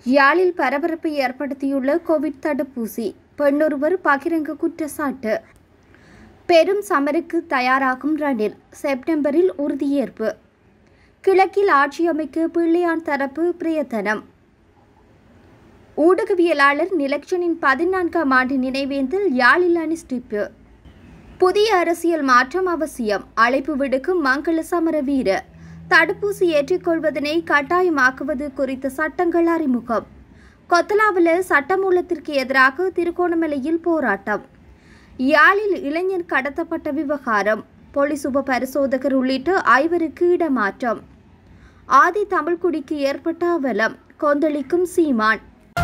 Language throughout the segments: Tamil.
யாழில் பரபரப்பை ஏற்படுத்தியுள்ள கோவிட் தடுப்பூசி பெண்ணொருவர் பகிரங்க குற்றச்சாட்டு பெரும் சமருக்கு தயாராகும் ரணில் செப்டம்பரில் உறுதியேற்பு கிழக்கில் ஆட்சி அமைக்க பிள்ளையான் தரப்பு பிரயத்தனம் ஊடகவியலாளர் நிலக்ஷனின் பதினான்காம் ஆண்டு நினைவேந்தல் யாழில் அனுஷ்டிப்பு புதிய அரசியல் மாற்றம் அவசியம் அழைப்பு விடுக்கும் மங்கள சமரவீர தடுப்பூசி ஏற்றுக்கொள்வதனை கட்டாயமாக்குவது குறித்த சட்டங்கள் அறிமுகம் கொத்தலாவில் சட்டமூலத்திற்கு எதிராக திருகோணமலையில் போராட்டம் யாழில் இளைஞர் கடத்தப்பட்ட விவகாரம் போலீஸ் உப பரிசோதகர் உள்ளிட்ட ஐவருக்கு இடமாற்றம் ஆதி தமிழ்குடிக்கு ஏற்பட்ட அவலம் கொந்தளிக்கும் சீமான்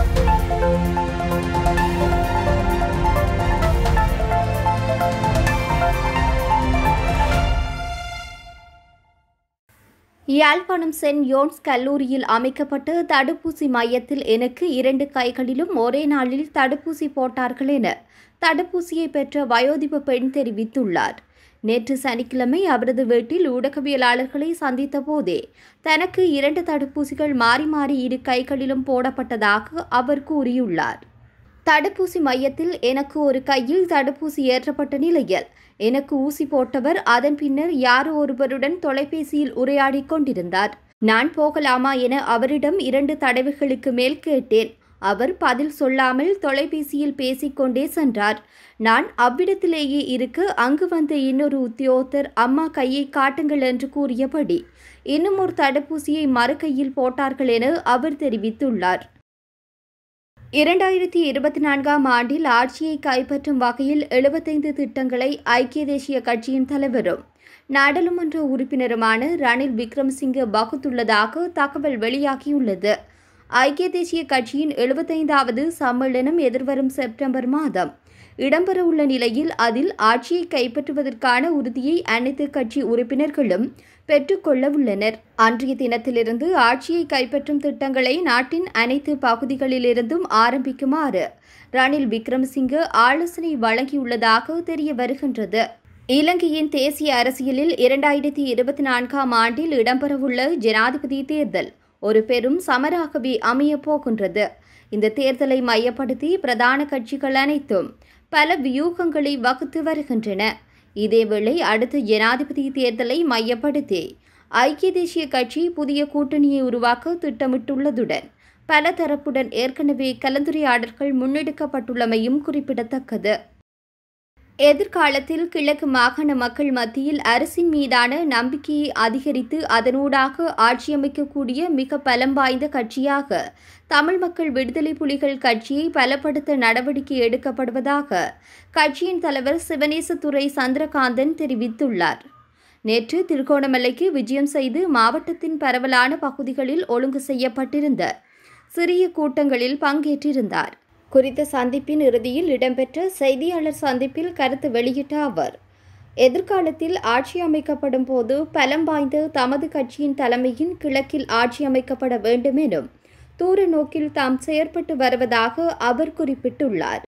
யாழ்ப்பாணம் சென்ட் யோன்ஸ் கல்லூரியில் அமைக்கப்பட்ட தடுப்பூசி மையத்தில் எனக்கு இரண்டு கைகளிலும் ஒரே நாளில் தடுப்பூசி போட்டார்கள் என தடுப்பூசியை பெற்ற வயோதிப பெண் தெரிவித்துள்ளார் நேற்று சனிக்கிழமை அவரது வீட்டில் ஊடகவியலாளர்களை சந்தித்த போதே தனக்கு இரண்டு தடுப்பூசிகள் மாறி மாறி இரு கைகளிலும் போடப்பட்டதாக அவர் கூறியுள்ளார் தடுப்பூசி மையத்தில் எனக்கு ஒரு கையில் தடுப்பூசி ஏற்றப்பட்ட நிலையில் எனக்கு ஊசி போட்டவர் அதன் பின்னர் யாரோ ஒருவருடன் தொலைபேசியில் உரையாடிக் கொண்டிருந்தார் நான் போகலாமா என அவரிடம் இரண்டு தடவைகளுக்கு மேல் கேட்டேன் அவர் பதில் சொல்லாமல் தொலைபேசியில் பேசிக்கொண்டே சென்றார் நான் அவ்விடத்திலேயே இருக்க அங்கு வந்த இன்னொரு உத்தியோகத்தர் அம்மா கையை காட்டுங்கள் என்று கூறியபடி இன்னும் ஒரு தடுப்பூசியை மறுகையில் போட்டார்கள் என அவர் தெரிவித்துள்ளார் இரண்டாயிரத்தி இருபத்தி நான்காம் ஆண்டில் ஆட்சியை கைப்பற்றும் வகையில் எழுபத்தைந்து திட்டங்களை ஐக்கிய தேசிய கட்சியின் தலைவரும் நாடாளுமன்ற உறுப்பினருமான ரணில் விக்ரமசிங்கே வகுத்துள்ளதாக தகவல் வெளியாகியுள்ளது ஐக்கிய தேசிய கட்சியின் எழுபத்தைந்தாவது சம்மேளனம் எதிர்வரும் செப்டம்பர் மாதம் இடம்பெறவுள்ள நிலையில் அதில் ஆட்சியை கைப்பற்றுவதற்கான உறுதியை அனைத்து கட்சி உறுப்பினர்களும் பெற்றுக்கொள்ள உள்ளனர் அன்றைய தினத்திலிருந்து ஆட்சியை கைப்பற்றும் திட்டங்களை நாட்டின் அனைத்து பகுதிகளிலிருந்தும் ஆரம்பிக்குமாறு ரணில் விக்ரமசிங்கே ஆலோசனை வழங்கியுள்ளதாக தெரிய வருகின்றது இலங்கையின் தேசிய அரசியலில் இரண்டாயிரத்தி இருபத்தி நான்காம் ஆண்டில் இடம்பெறவுள்ள ஜனாதிபதி தேர்தல் ஒரு பெரும் சமராகவே அமையப் போகின்றது இந்த தேர்தலை மையப்படுத்தி பிரதான கட்சிகள் அனைத்தும் பல வியூகங்களை வகுத்து வருகின்றன இதேவேளை அடுத்த ஜனாதிபதி தேர்தலை மையப்படுத்தி ஐக்கிய தேசிய கட்சி புதிய கூட்டணியை உருவாக்க திட்டமிட்டுள்ளதுடன் பல தரப்புடன் ஏற்கனவே கலந்துரையாடல்கள் முன்னெடுக்கப்பட்டுள்ளமையும் குறிப்பிடத்தக்கது எதிர்காலத்தில் கிழக்கு மாகாண மக்கள் மத்தியில் அரசின் மீதான நம்பிக்கையை அதிகரித்து அதனூடாக ஆட்சியமைக்கக்கூடிய மிக பலம் வாய்ந்த கட்சியாக தமிழ் மக்கள் விடுதலை புலிகள் கட்சியை பலப்படுத்த நடவடிக்கை எடுக்கப்படுவதாக கட்சியின் தலைவர் சிவனேசத்துறை சந்திரகாந்தன் தெரிவித்துள்ளார் நேற்று திருகோணமலைக்கு விஜயம் செய்து மாவட்டத்தின் பரவலான பகுதிகளில் ஒழுங்கு செய்யப்பட்டிருந்த சிறிய கூட்டங்களில் பங்கேற்றிருந்தார் குறித்த சந்திப்பின் இறுதியில் இடம்பெற்ற செய்தியாளர் சந்திப்பில் கருத்து வெளியிட்ட அவர் எதிர்காலத்தில் ஆட்சி அமைக்கப்படும் போது பலம் வாய்ந்த தமது கட்சியின் தலைமையின் கிழக்கில் ஆட்சி அமைக்கப்பட வேண்டும் எனும் தூர நோக்கில் தாம் செயற்பட்டு வருவதாக அவர் குறிப்பிட்டுள்ளார்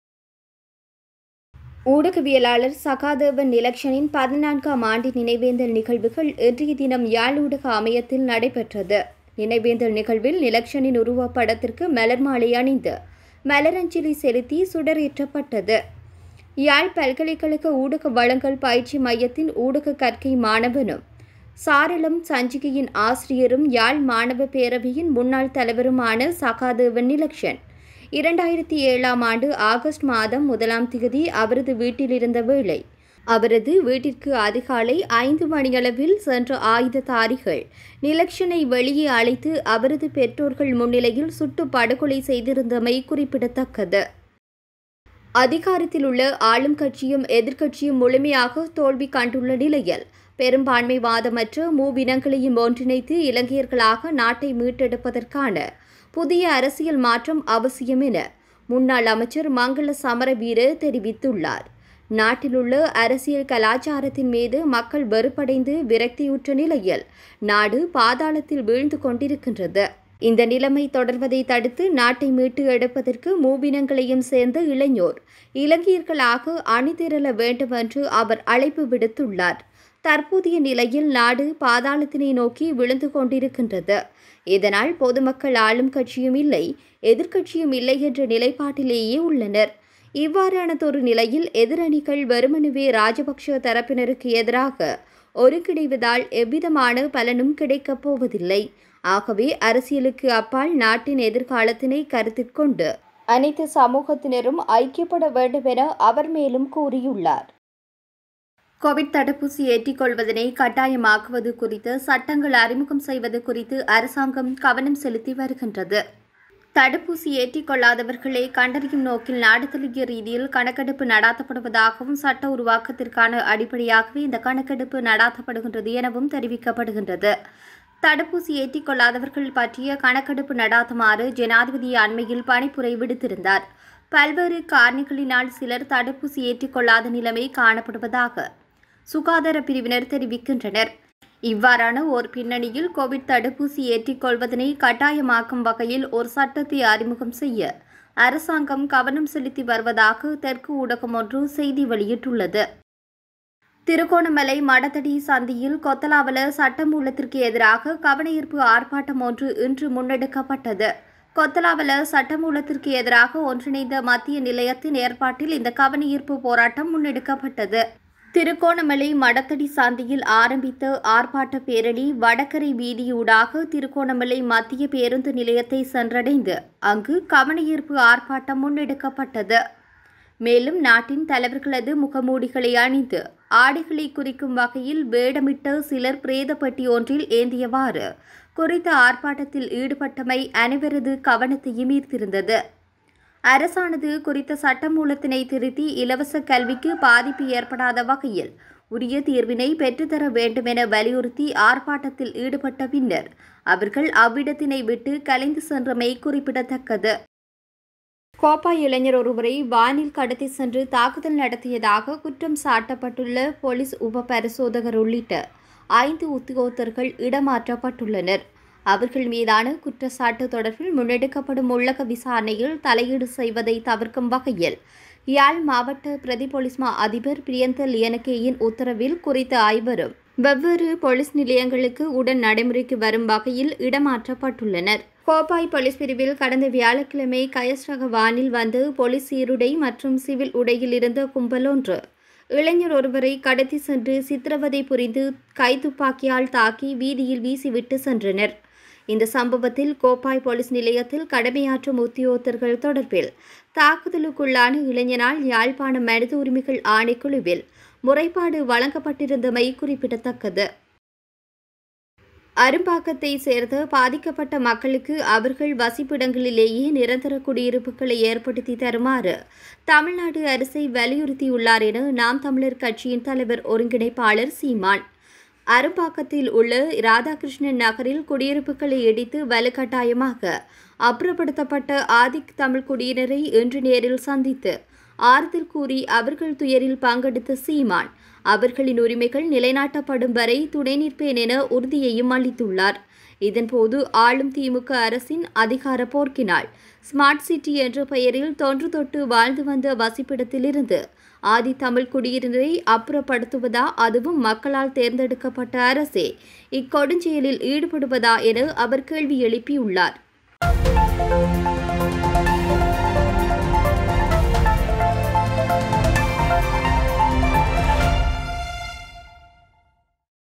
ஊடகவியலாளர் சகாதேவன் நிலக்ஷனின் பதினான்காம் ஆண்டு நினைவேந்தல் நிகழ்வுகள் இன்றைய தினம் யாழ் ஊடக அமையத்தில் நடைபெற்றது நினைவேந்தல் நிகழ்வில் நிலக்ஷனின் உருவப்படத்திற்கு மலர் மாலை அணிந்து மலரஞ்சலி செலுத்தி சுடரேற்றப்பட்டது யாழ் பல்கலைக்கழக ஊடக வழங்கல் பயிற்சி மையத்தின் ஊடக கற்கை மாணவனும் சாரளம் சஞ்சிகையின் ஆசிரியரும் யாழ் மாணவ பேரவையின் முன்னாள் தலைவருமான சகாதேவன் நிலக்ஷன் இரண்டாயிரத்தி ஏழாம் ஆண்டு ஆகஸ்ட் மாதம் முதலாம் திகதி அவரது வீட்டிலிருந்த வேளை அவரது வீட்டிற்கு அதிகாலை ஐந்து மணியளவில் சென்ற ஆயுததாரிகள் நிலக்ஷனை வெளியே அழைத்து அவரது பெற்றோர்கள் முன்னிலையில் சுட்டு படுகொலை செய்திருந்தமை குறிப்பிடத்தக்கது அதிகாரத்தில் உள்ள ஆளும் கட்சியும் எதிர்க்கட்சியும் முழுமையாக தோல்வி கண்டுள்ள நிலையில் பெரும்பான்மைவாதமற்ற மூவினங்களையும் ஒன்றிணைத்து இலங்கையர்களாக நாட்டை மீட்டெடுப்பதற்கான புதிய அரசியல் மாற்றம் அவசியம் என முன்னாள் அமைச்சர் மங்கள சமரவீர தெரிவித்துள்ளார் நாட்டிலுள்ள அரசியல் கலாச்சாரத்தின் மீது மக்கள் வெறுப்படைந்து விரக்தியுற்ற நிலையில் நாடு பாதாளத்தில் வீழ்ந்து கொண்டிருக்கின்றது இந்த நிலைமை தொடர்வதை தடுத்து நாட்டை மீட்டு எடுப்பதற்கு மூவினங்களையும் சேர்ந்த இளைஞர் இலங்கையர்களாக அணிதிரள வேண்டும் என்று அவர் அழைப்பு விடுத்துள்ளார் தற்போதைய நிலையில் நாடு பாதாளத்தினை நோக்கி விழுந்து கொண்டிருக்கின்றது இதனால் பொதுமக்கள் ஆளும் கட்சியும் இல்லை எதிர்க்கட்சியும் இல்லை என்ற நிலைப்பாட்டிலேயே உள்ளனர் இவ்வாறானதொரு நிலையில் எதிரணிகள் வெறுமனவே ராஜபக்ஷ தரப்பினருக்கு எதிராக ஒருங்கிணைவதால் எவ்விதமான பலனும் கிடைக்கப் போவதில்லை ஆகவே அரசியலுக்கு அப்பால் நாட்டின் எதிர்காலத்தினை கருத்திற்கொண்டு அனைத்து சமூகத்தினரும் ஐக்கியப்பட வேண்டும் என அவர் மேலும் கூறியுள்ளார் கோவிட் தடுப்பூசி ஏற்றிக்கொள்வதனை கட்டாயமாக்குவது குறித்து சட்டங்கள் அறிமுகம் செய்வது குறித்து அரசாங்கம் கவனம் செலுத்தி வருகின்றது தடுப்பூசி ஏற்றிக்கொள்ளாதவர்களை கண்டறியும் நோக்கில் நாடு தழுவிய ரீதியில் கணக்கெடுப்பு நடாத்தப்படுவதாகவும் சட்ட உருவாக்கத்திற்கான அடிப்படையாகவே இந்த கணக்கெடுப்பு நடாத்தப்படுகின்றது எனவும் தெரிவிக்கப்படுகின்றது தடுப்பூசி ஏற்றிக்கொள்ளாதவர்கள் பற்றிய கணக்கெடுப்பு நடாத்துமாறு ஜனாதிபதி அண்மையில் பணிப்புரை விடுத்திருந்தார் பல்வேறு காரணிகளினால் சிலர் தடுப்பூசி ஏற்றிக்கொள்ளாத நிலைமை காணப்படுவதாக சுகாதார பிரிவினர் தெரிவிக்கின்றனர் இவ்வாறான ஒரு பின்னணியில் கோவிட் தடுப்பூசி ஏற்றிக்கொள்வதனை கட்டாயமாக்கும் வகையில் ஒரு சட்டத்தை அறிமுகம் செய்ய அரசாங்கம் கவனம் செலுத்தி வருவதாக தெற்கு ஊடகம் ஒன்று செய்தி வெளியிட்டுள்ளது திருகோணமலை மடத்தடி சந்தியில் கொத்தலாவல சட்டமூலத்திற்கு எதிராக கவனஈர்ப்பு ஆர்ப்பாட்டம் ஒன்று இன்று முன்னெடுக்கப்பட்டது கொத்தலாவல சட்டமூலத்திற்கு எதிராக ஒன்றிணைந்த மத்திய நிலையத்தின் ஏற்பாட்டில் இந்த கவனஈர்ப்பு போராட்டம் முன்னெடுக்கப்பட்டது திருகோணமலை மடத்தடி சாந்தியில் ஆரம்பித்த ஆர்ப்பாட்ட பேரணி வடகரை வீதியூடாக திருகோணமலை மத்திய பேருந்து நிலையத்தை சென்றடைந்து அங்கு கவனஈர்ப்பு ஆர்ப்பாட்டம் முன்னெடுக்கப்பட்டது மேலும் நாட்டின் தலைவர்களது முகமூடிகளை அணிந்து ஆடைகளை குறிக்கும் வகையில் வேடமிட்ட சிலர் பிரேதப்பட்டி ஒன்றில் ஏந்தியவாறு குறித்த ஆர்ப்பாட்டத்தில் ஈடுபட்டமை அனைவரது கவனத்தையும் ஈர்த்திருந்தது அரசானது குறித்த சட்டமூலத்தினை திருத்தி இலவச கல்விக்கு பாதிப்பு ஏற்படாத வகையில் உரிய தீர்வினை பெற்றுத்தர வேண்டும் என வலியுறுத்தி ஆர்ப்பாட்டத்தில் ஈடுபட்ட பின்னர் அவர்கள் அவ்விடத்தினை விட்டு கலைந்து சென்றமை குறிப்பிடத்தக்கது கோப்பா இளைஞர் ஒருவரை வானில் கடத்தி சென்று தாக்குதல் நடத்தியதாக குற்றம் சாட்டப்பட்டுள்ள போலீஸ் உப பரிசோதகர் உள்ளிட்ட ஐந்து உத்தியோகத்தர்கள் இடமாற்றப்பட்டுள்ளனர் அவர்கள் மீதான குற்றச்சாட்டு தொடர்பில் முன்னெடுக்கப்படும் உள்ளக விசாரணையில் தலையீடு செய்வதை தவிர்க்கும் வகையில் யாழ் மாவட்ட பிரதி போலீஸ் மா அதிபர் பிரியந்த லியனகேயின் உத்தரவில் குறித்த ஐவரும் வெவ்வேறு போலீஸ் நிலையங்களுக்கு உடன் நடைமுறைக்கு வரும் வகையில் இடமாற்றப்பட்டுள்ளனர் கோப்பாய் போலீஸ் பிரிவில் கடந்த வியாழக்கிழமை கயஸ்ரக வானில் வந்து போலீஸ் சீருடை மற்றும் சிவில் உடையில் இருந்த கும்பலொன்று இளைஞர் ஒருவரை கடத்தி சென்று சித்திரவதை புரிந்து கைத்துப்பாக்கியால் தாக்கி வீதியில் வீசிவிட்டு சென்றனர் இந்த சம்பவத்தில் கோப்பாய் போலீஸ் நிலையத்தில் கடமையாற்றும் உத்தியோகத்தர்கள் தொடர்பில் தாக்குதலுக்குள்ளான இளைஞனால் யாழ்ப்பாணம் மனித உரிமைகள் ஆணைக்குழுவில் முறைப்பாடு வழங்கப்பட்டிருந்தமை குறிப்பிடத்தக்கது அரும்பாக்கத்தை சேர்ந்த பாதிக்கப்பட்ட மக்களுக்கு அவர்கள் வசிப்பிடங்களிலேயே நிரந்தர குடியிருப்புகளை ஏற்படுத்தி தருமாறு தமிழ்நாடு அரசை வலியுறுத்தியுள்ளார் என நாம் தமிழர் கட்சியின் தலைவர் ஒருங்கிணைப்பாளர் சீமான் அரும்பாக்கத்தில் உள்ள ராதாகிருஷ்ணன் நகரில் குடியிருப்புகளை இடித்து வலுக்கட்டாயமாக அப்புறப்படுத்தப்பட்ட ஆதிக் தமிழ் குடியினரை இன்று நேரில் சந்தித்து ஆறுதல் கூறி அவர்கள் துயரில் பங்கெடுத்த சீமான் அவர்களின் உரிமைகள் நிலைநாட்டப்படும் வரை துணை நிற்பேன் என உறுதியையும் அளித்துள்ளார் இதன்போது ஆளும் திமுக அரசின் அதிகார போர்க்கினால் ஸ்மார்ட் சிட்டி என்ற பெயரில் தொன்று தொட்டு வாழ்ந்து வந்த வசிப்பிடத்திலிருந்து ஆதி தமிழ் குடியினரை அப்புறப்படுத்துவதா அதுவும் மக்களால் தேர்ந்தெடுக்கப்பட்ட அரசே இக்கொடுஞ்செயலில் ஈடுபடுவதா என அவர் கேள்வி எழுப்பியுள்ளார்